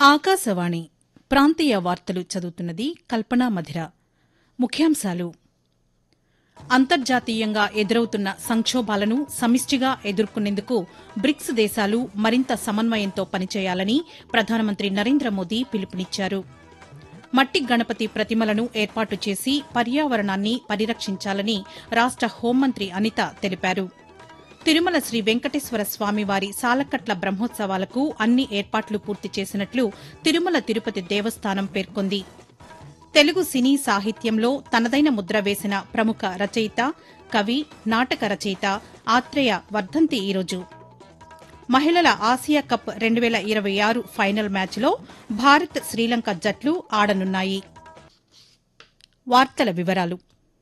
ఆకాశవాణి ప్రాంతీయ వార్తలు చదువుతున్నది కల్పనా మధిర ముఖ్యాంశాలు అంతర్జాతీయంగా ఎదురవుతున్న సంక్షోభాలను సమిష్టిగా ఎదుర్కొనేందుకు బ్రిక్స్ దేశాలు మరింత సమన్వయంతో పనిచేయాలని ప్రధానమంత్రి నరేంద్ర మోదీ పిలుపునిచ్చారు మట్టి గణపతి ప్రతిమలను ఏర్పాటు చేసి పర్యావరణాన్ని పరిరక్షించాలని రాష్ట హోంమంత్రి అనిత తెలిపారు తిరుమల శ్రీ వెంకటేశ్వర స్వామివారి సాలకట్ల బ్రహ్మోత్సవాలకు అన్ని ఏర్పాట్లు పూర్తి చేసినట్లు తిరుమల తిరుపతి దేవస్థానం పేర్కొంది తెలుగు సినీ సాహిత్యంలో తనదైన ముద్ర వేసిన ప్రముఖ రచయిత కవి నాటక రచయిత ఆత్రేయ వర్ధంతి ఈరోజు మహిళల ఆసియా కప్ రెండు వేల ఇరవై ఆరు ఫైనల్ మ్యాచ్లో భారత్ శ్రీలంక జట్లు ఆడనున్నాయి వార్తల వివరాలు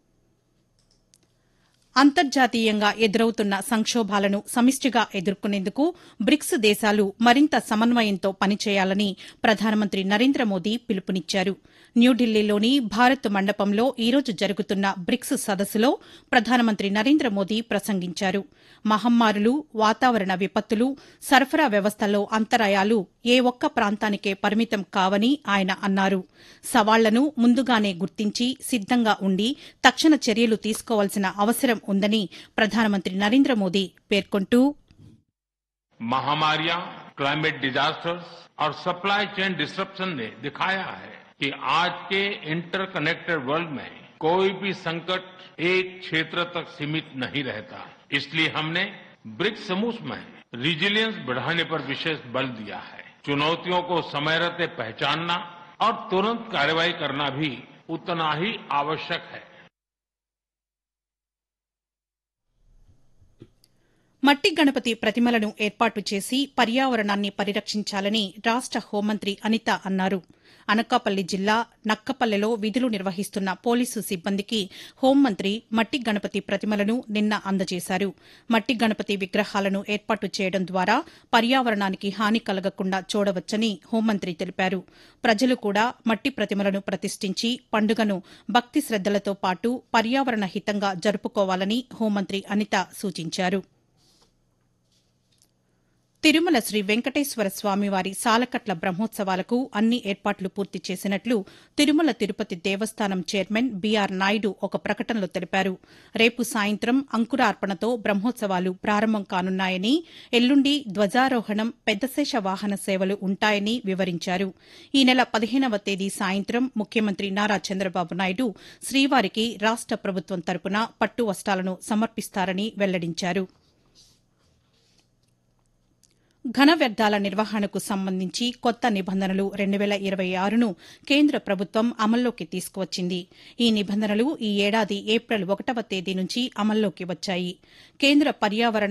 అంతర్జాతీయంగా ఎదురవుతున్న సంక్షోభాలను సమిష్టిగా ఎదుర్కొనేందుకు బ్రిక్స్ దేశాలు మరింత సమన్వయంతో పనిచేయాలని ప్రధానమంత్రి నరేంద్ర మోదీ పిలుపునిచ్చారు న్యూఢిల్లీలోని భారత్ మండపంలో ఈరోజు జరుగుతున్న బ్రిక్స్ సదస్సులో ప్రధానమంత్రి నరేంద్ర మోదీ ప్రసంగించారు మహమ్మారులు వాతావరణ విపత్తులు సరఫరా వ్యవస్థలో అంతరాయాలు ఏ ఒక్క ప్రాంతానికే పరిమితం కావని ఆయన అన్నారు సవాళ్లను ముందుగానే గుర్తించి సిద్దంగా ఉండి తక్షణ చర్యలు తీసుకోవాల్సిన అవసరం ఉందని ప్రధానమంత్రి నరేంద్ర మోదీ పేర్కొంటూ महामारियां क्लाइमेट डिजास्टर्स और सप्लाई चेन डिस्ट्रप्शन ने दिखाया है कि आज के इंटरकनेक्टेड वर्ल्ड में कोई भी संकट एक क्षेत्र तक सीमित नहीं रहता इसलिए हमने ब्रिक्स समूह में रिजिलियंस बढ़ाने पर विशेष बल दिया है चुनौतियों को समय रहते पहचानना और तुरंत कार्रवाई करना भी उतना ही आवश्यक है మట్టి గణపతి ప్రతిమలను ఏర్పాటు చేసి పర్యావరణాన్ని పరిరక్షించాలని రాష్ట హోంమంత్రి అనిత అన్నారు అనకాపల్లి జిల్లా నక్కపల్లెలో విధులు నిర్వహిస్తున్న పోలీసు సిబ్బందికి హోంమంత్రి మట్టి గణపతి ప్రతిమలను నిన్న అందజేశారు మట్టి గణపతి విగ్రహాలను ఏర్పాటు చేయడం ద్వారా పర్యావరణానికి హాని కలగకుండా చూడవచ్చని హోంమంత్రి తెలిపారు ప్రజలు కూడా మట్టి ప్రతిమలను ప్రతిష్ఠించి పండుగను భక్తి శ్రద్దలతో పాటు పర్యావరణ హితంగా జరుపుకోవాలని హోంమంత్రి అనిత సూచించారు తిరుమల శ్రీ వెంకటేశ్వర స్వామివారి సాలకట్ల బ్రహ్మోత్సవాలకు అన్ని ఏర్పాట్లు పూర్తి చేసినట్లు తిరుమల తిరుపతి దేవస్థానం చైర్మన్ బీఆర్ నాయుడు ఒక ప్రకటనలో తెలిపారు రేపు సాయంత్రం అంకురార్పణతో బ్రహ్మోత్సవాలు ప్రారంభం కానున్నాయని ఎల్లుండి ధ్వజారోహణం పెద్దశేష వాహన సేవలు ఉంటాయని వివరించారు ఈ నెల పదిహేనవ తేదీ సాయంత్రం ముఖ్యమంత్రి నారా చంద్రబాబు నాయుడు శ్రీవారికి రాష్ట ప్రభుత్వం తరపున పట్టు వస్త్రాలను సమర్పిస్తారని వెల్లడించారు ఘన వ్యర్థాల నిర్వహణకు సంబంధించి కొత్త నిబంధనలు రెండు వేల ఇరవై ఆరును కేంద్ర ప్రభుత్వం అమల్లోకి తీసుకువచ్చింది ఈ నిబంధనలు ఈ ఏడాది ఏప్రిల్ ఒకటవ తేదీ నుంచి అమల్లోకి వచ్చాయి కేంద్ర పర్యావరణ